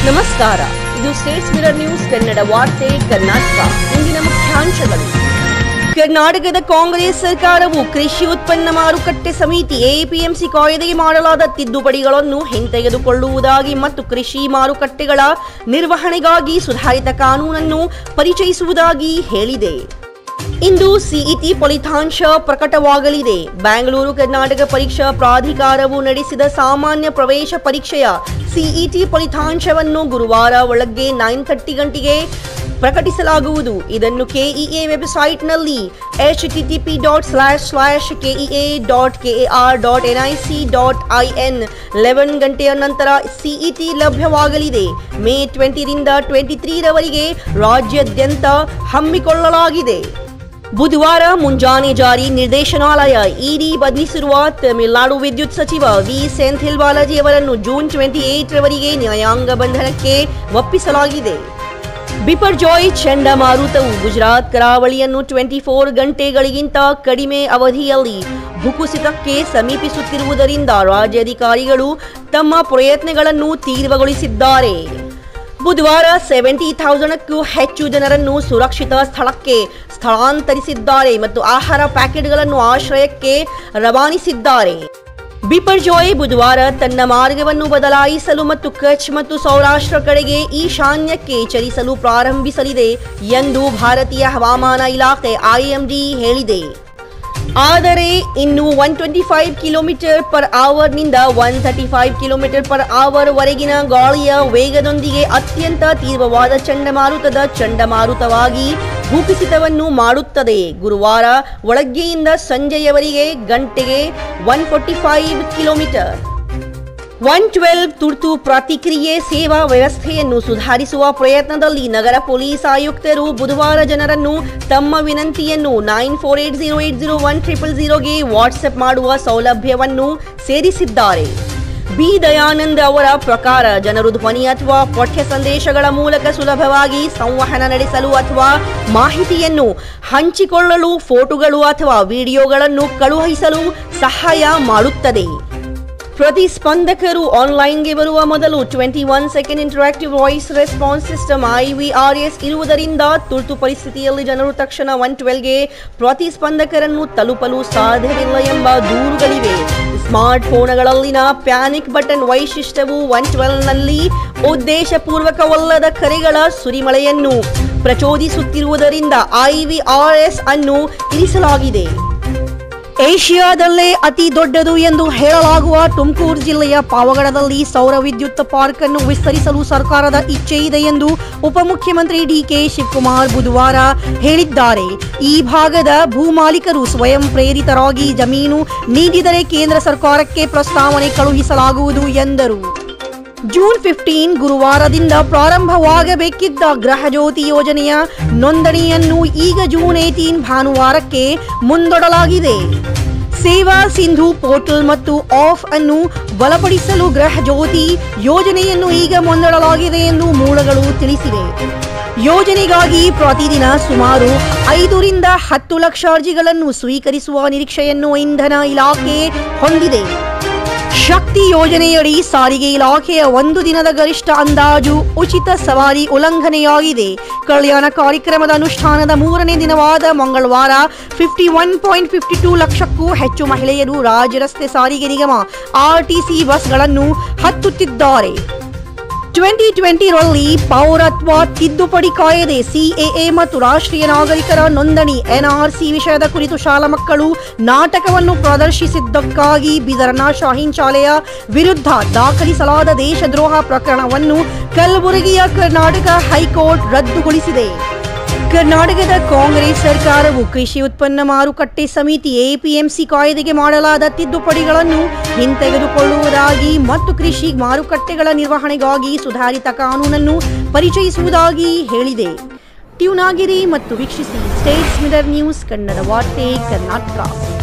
ನಮಸ್ಕಾರ ಇದು States mirror news Kannada ವಾರ್ತೆ ಕರ್ನಾಟಕ ಇಂದಿನ ಮುಖ್ಯಾಂಶಗಳು ಕರ್ನಾಟಕದ ಕಾಂಗ್ರೆಸ್ ಸರ್ಕಾರವು ಕೃಷಿ ಉತ್ಪನ್ನ ಮಾರುಕಟ್ಟೆ ಸಮಿತಿ ಎಪಿಎಂಸಿ ಕಾಯ್ದೆಗೆ ಮಾಡಲಾದ ತಿದ್ದುಪಡಿಗಳನ್ನು ಹಿಂತೆಗೆದುಕೊಳ್ಳುವುದಾಗಿ ಮತ್ತು ಕೃಷಿ ಮಾರುಕಟ್ಟೆಗಳ ನಿರ್ವಹಣೆಗಾಗಿ ಸುಧಾರಿತ ಕಾನೂನನ್ನು ಪರಿಚಯಿಸುವುದಾಗಿ ಹೇಳಿದೆ ಇಂದು ಸಿಇಟಿ ಫಲಿತಾಂಶ ಪ್ರಕಟವಾಗಲಿದೆ ಬೆಂಗಳೂರು ಕರ್ನಾಟಕ ಪರೀಕ್ಷಾ ಪ್ರಾಧಿಕಾರವು ನಡೆಸಿದ ಸಾಮಾನ್ಯ ಪ್ರವೇಶ ಪರೀಕ್ಷೆಯ ಸಿಇಟಿ ಫಲಿತಾಂಶವನ್ನು ಗುರುವಾರ ಒಳಗ್ಗೆ ನೈನ್ ಥರ್ಟಿ ಗಂಟೆಗೆ ಪ್ರಕಟಿಸಲಾಗುವುದು ಇದನ್ನು ಕೆಇಎ ವೆಬ್ಸೈಟ್ನಲ್ಲಿ H T T P dot slash slash KEA dot KAR dot N I C dot I N eleven ಗಂಟೆಯ ನಂತರ ಸಿಇಟಿ ಲಭ್ಯವಾಗಲಿದೆ ಮೇ ಟ್ವೆಂಟಿರಿಂದ ಟ್ವೆಂಟಿ ತ್ರೀರವರೆಗೆ ರಾಜ್ಯಾದ್ಯಂತ ಹಮ್ಮಿಕೊಳ್ಳಲಾಗಿದೆ ಬುಧವಾರ ಮುಂಜಾನೆ ಜಾರಿ ನಿರ್ದೇಶನಾಲಯ ಇಡಿ ಬಂಧಿಸಿರುವ ತಮಿಳುನಾಡು ವಿದ್ಯುತ್ ಸಚಿವ ವಿ ಸೆಂಥಿಲ್ ಬಾಲಾಜಿ ಅವರನ್ನು ಜೂನ್ ಟ್ವೆಂಟಿ ಏಟ್ ರವರೆಗೆ ನ್ಯಾಯಾಂಗ ಬಂಧನಕ್ಕೆ ಒಪ್ಪಿಸಲಾಗಿದೆ ಬಿಪರ್ಜಾಯ್ ಚಂಡಮಾರುತವು ಗುಜರಾತ್ ಕರಾವಳಿಯನ್ನು ಟ್ವೆಂಟಿ ಫೋರ್ ಗಂಟೆಗಳಿಗಿಂತ ಕಡಿಮೆ ಅವಧಿಯಲ್ಲಿ ಭೂಕುಸಿತಕ್ಕೆ ಸಮೀಪಿಸುತ್ತಿರುವುದರಿಂದ ರಾಜ್ಯಾಧಿಕಾರಿಗಳು ತಮ್ಮ ಪ್ರಯತ್ನಗಳನ್ನು ತೀವ್ರಗೊಳಿಸಿದ್ದಾರೆ ಬುಧವಾರ ಸೆವೆಂಟಿ ಥೌಸಂಡ್ಕ್ಕೂ ಹೆಚ್ಚು ಜನರನ್ನು ಸುರಕ್ಷಿತ ಸ್ಥಳಕ್ಕೆ ಸ್ಥಳಾಂತರಿಸಿದ್ದಾರೆ ಮತ್ತು ಆಹಾರ ಪ್ಯಾಕೆಟ್ಗಳನ್ನು ಆಶ್ರಯಕ್ಕೆ ರವಾನಿಸಿದ್ದಾರೆ ಬಿಪರ್ಜಾಯ್ ಬುಧವಾರ ತನ್ನ ಮಾರ್ಗವನ್ನು ಬದಲಾಯಿಸಲು ಮತ್ತು ಕಚ್ ಮತ್ತು ಸೌರಾಷ್ಟ್ರ ಕಡೆಗೆ ಈಶಾನ್ಯಕ್ಕೆ ಚಲಿಸಲು ಪ್ರಾರಂಭಿಸಲಿದೆ ಎಂದು ಭಾರತೀಯ ಹವಾಮಾನ ಇಲಾಖೆ ಐಎಂಡಿ ಹೇಳಿದೆ ಆದರೆ ಇನ್ನು one twenty five kilometre per ಅವರ್ನಿಂದ one thirty five kilometre per hour ವರೆಗಿನ ಗಾಳಿಯ ವೇಗದೊಂದಿಗೆ ಅತ್ಯಂತ ತೀವ್ರವಾದ ಚಂಡಮಾರುತದ ಚಂಡಮಾರುತವಾಗಿ ಭೂಕುಸಿತವನ್ನು ಮಾಡುತ್ತದೆ ಗುರುವಾರ ಒಳಗ್ಗೆಯಿಂದ ಸಂಜೆಯವರೆಗೆ ಗಂಟೆಗೆ one forty five kilometre one twelve ತುರ್ತು ಪ್ರತಿಕ್ರಿಯೆ ಸೇವಾ ವ್ಯವಸ್ಥೆಯನ್ನು ಸುಧಾರಿಸುವ ಪ್ರಯತ್ನದಲ್ಲಿ ನಗರ ಪೊಲೀಸ್ ಆಯುಕ್ತರು ಬುಧವಾರ ಜನರನ್ನು ತಮ್ಮ ವಿನಂತಿಯನ್ನು nine four eight zero eight zero one triple ಜೀರೋಗೆ ವಾಟ್ಸ್ಆಪ್ ಮಾಡುವ ಸೌಲಭ್ಯವನ್ನು ಸೇರಿಸಿದ್ದಾರೆ ಬಿ ದಯಾನಂದ್ ಅವರ ಪ್ರಕಾರ ಜನರು ಧ್ವನಿ ಅಥವಾ ಪಠ್ಯ ಸಂದೇಶಗಳ ಮೂಲಕ ಸುಲಭವಾಗಿ ಸಂವಹನ ನಡೆಸಲು ಅಥವಾ ಮಾಹಿತಿಯನ್ನು ಹಂಚಿಕೊಳ್ಳಲು ಫೋಟೋಗಳು ಅಥವಾ ವಿಡಿಯೋಗಳನ್ನು ಕಳುಹಿಸಲು ಸಹಾಯ ಮಾಡುತ್ತದೆ ಪ್ರತಿಸ್ಪಂದಕರು ಆನ್ಲೈನ್ಗೆ ಬರುವ ಮೊದಲು twenty one second interactive voice response system IVRS ಇರುವುದರಿಂದ ತುರ್ತು ಪರಿಸ್ಥಿತಿಯಲ್ಲಿ ಜನರು ತಕ್ಷಣ ಒನ್ ಟ್ವೆಲ್ಗೆ ಪ್ರತಿಸ್ಪಂದಕರನ್ನು ತಲುಪಲು ಸಾಧ್ಯವಿಲ್ಲ ಎಂಬ ದೂರುಗಳಿವೆ ಸ್ಮಾರ್ಟ್ ಫೋನ್ಗಳಲ್ಲಿನ ಪ್ಯಾನಿಕ್ ಬಟನ್ ವೈಶಿಷ್ಟ್ಯವು ಒನ್ ಟ್ವೆಲ್ನಲ್ಲಿ ಉದ್ದೇಶಪೂರ್ವಕವಲ್ಲದ ಕರೆಗಳ ಸುರಿಮಳೆಯನ್ನು ಪ್ರಚೋದಿಸುತ್ತಿರುವುದರಿಂದ ಐವಿಆರ್ಎಸ್ ಅನ್ನು ಇರಿಸಲಾಗಿದೆ ಏಷ್ಯಾದಲ್ಲೇ ಅತಿ ದೊಡ್ಡದು ಎಂದು ಹೇಳಲಾಗುವ ತುಮಕೂರು ಜಿಲ್ಲೆಯ ಪಾವಗಡದಲ್ಲಿ ಸೌರ ವಿದ್ಯುತ್ ಪಾರ್ಕ್ ಅನ್ನು ವಿಸ್ತರಿಸಲು ಸರ್ಕಾರದ ಇಚ್ಛೆ ಇದೆ ಎಂದು ಉಪಮುಖ್ಯಮಂತ್ರಿ ಡಿಕೆ ಶಿವಕುಮಾರ್ ಬುಧವಾರ ಹೇಳಿದ್ದಾರೆ ಈ ಭಾಗದ ಭೂಮಾಲೀಕರು ಸ್ವಯಂ ಪ್ರೇರಿತರಾಗಿ ಜಮೀನು ನೀಡಿದರೆ ಕೇಂದ್ರ ಸರ್ಕಾರಕ್ಕೆ ಪ್ರಸ್ತಾವನೆ ಕಳುಹಿಸಲಾಗುವುದು ಎಂದರು ಜೂನ್ ಫಿಫ್ಟೀನ್ ಗುರುವಾರದಿಂದ ಪ್ರಾರಂಭವಾಗಬೇಕಿದ್ದ ಗೃಹಜ್ಯೋತಿ ಯೋಜನೆಯ ನೋಂದಣಿಯನ್ನು ಈಗ ಜೂನ್ ಏಟೀನ್ ಭಾನುವಾರಕ್ಕೆ ಮುಂದೂಡಲಾಗಿದೆ ಸೇವಾ ಸಿಂಧು ಪೋರ್ಟಲ್ ಮತ್ತು ಆಫ್ ಅನ್ನು ಬಲಪಡಿಸಲು ಗೃಹಜ್ಯೋತಿ ಯೋಜನೆಯನ್ನು ಈಗ ಮುಂದೂಡಲಾಗಿದೆ ಎಂದು ಮೂಲಗಳು ತಿಳಿಸಿವೆ ಯೋಜನೆಗಾಗಿ ಪ್ರತಿದಿನ ಸುಮಾರು ಐದರಿಂದ ಹತ್ತು ಲಕ್ಷ ಅರ್ಜಿಗಳನ್ನು ಸ್ವೀಕರಿಸುವ ನಿರೀಕ್ಷೆಯನ್ನು ಇಂಧನ ಇಲಾಖೆ ಹೊಂದಿದೆ ಶಕ್ತಿ ಯೋಜನೆಯಡಿ ಸಾರಿಗೆ ಇಲಾಖೆಯ ಒಂದು ದಿನದ ಗರಿಷ್ಠ ಅಂದಾಜು ಉಚಿತ ಸವಾರಿ ಉಲ್ಲಂಘನೆಯಾಗಿದೆ ಕಲ್ಯಾಣ ಕಾರ್ಯಕ್ರಮದ ಅನುಷ್ಠಾನದ ಮೂರನೇ ದಿನವಾದ ಮಂಗಳವಾರ fifty one point fifty two ಲಕ್ಷಕ್ಕೂ ಹೆಚ್ಚು ಮಹಿಳೆಯರು ರಾಜ್ಯ ರಸ್ತೆ ಸಾರಿಗೆ ನಿಗಮ ಆರ್ಟಿಸಿ ಬಸ್ಗಳನ್ನು ಹತ್ತುತ್ತಿದ್ದಾರೆ ಟ್ವೆಂಟಿ ಟ್ವೆಂಟಿರಲ್ಲಿ ಪೌರತ್ವ ತಿದ್ದುಪಡಿ ಕಾಯ್ದೆ ಸಿಎಎ ಮತ್ತು ರಾಷ್ಟ್ರೀಯ ನಾಗರಿಕರ ನೋಂದಣಿ ಎನ್ಆರ್ಸಿ ವಿಷಯದ ಕುರಿತು ಶಾಲಾ ಮಕ್ಕಳು ನಾಟಕವನ್ನು ಪ್ರದರ್ಶಿಸಿದ್ದಕ್ಕಾಗಿ ಬಿದರನ ಶಾಹೀನ್ ಶಾಲೆಯ ವಿರುದ್ಧ ದಾಖಲಿಸಲಾದ ದೇಶದ್ರೋಹ ಪ್ರಕರಣವನ್ನು ಕಲಬುರಗಿಯ ಕರ್ನಾಟಕ ಹೈಕೋರ್ಟ್ ರದ್ದುಗೊಳಿಸಿದೆ ಕರ್ನಾಟಕದ ಕಾಂಗ್ರೆಸ್ ಸರ್ಕಾರವು ಕೃಷಿ ಉತ್ಪನ್ನ ಮಾರುಕಟ್ಟೆ ಸಮಿತಿ ಎಪಿಎಂಸಿ ಕಾಯ್ದೆಗೆ ಮಾಡಲಾದ ತಿದ್ದುಪಡಿಗಳನ್ನು ಹಿಂತೆಗೆದುಕೊಳ್ಳುವುದಾಗಿ ಮತ್ತು ಕೃಷಿ ಮಾರುಕಟ್ಟೆಗಳ ನಿರ್ವಹಣೆಗಾಗಿ ಸುಧಾರಿತ ಕಾನೂನನ್ನು ಪರಿಚಯಿಸುವುದಾಗಿ ಹೇಳಿದೆ ಟ್ಯೂನಾಗಿರಿ ಮತ್ತು ವೀಕ್ಷಿಸಿ ಸ್ಟೇಟ್ಸ್ ಮಿರರ್ ನ್ಯೂಸ್ ಕನ್ನಡ ವಾರ್ತೆ ಕರ್ನಾಟಕ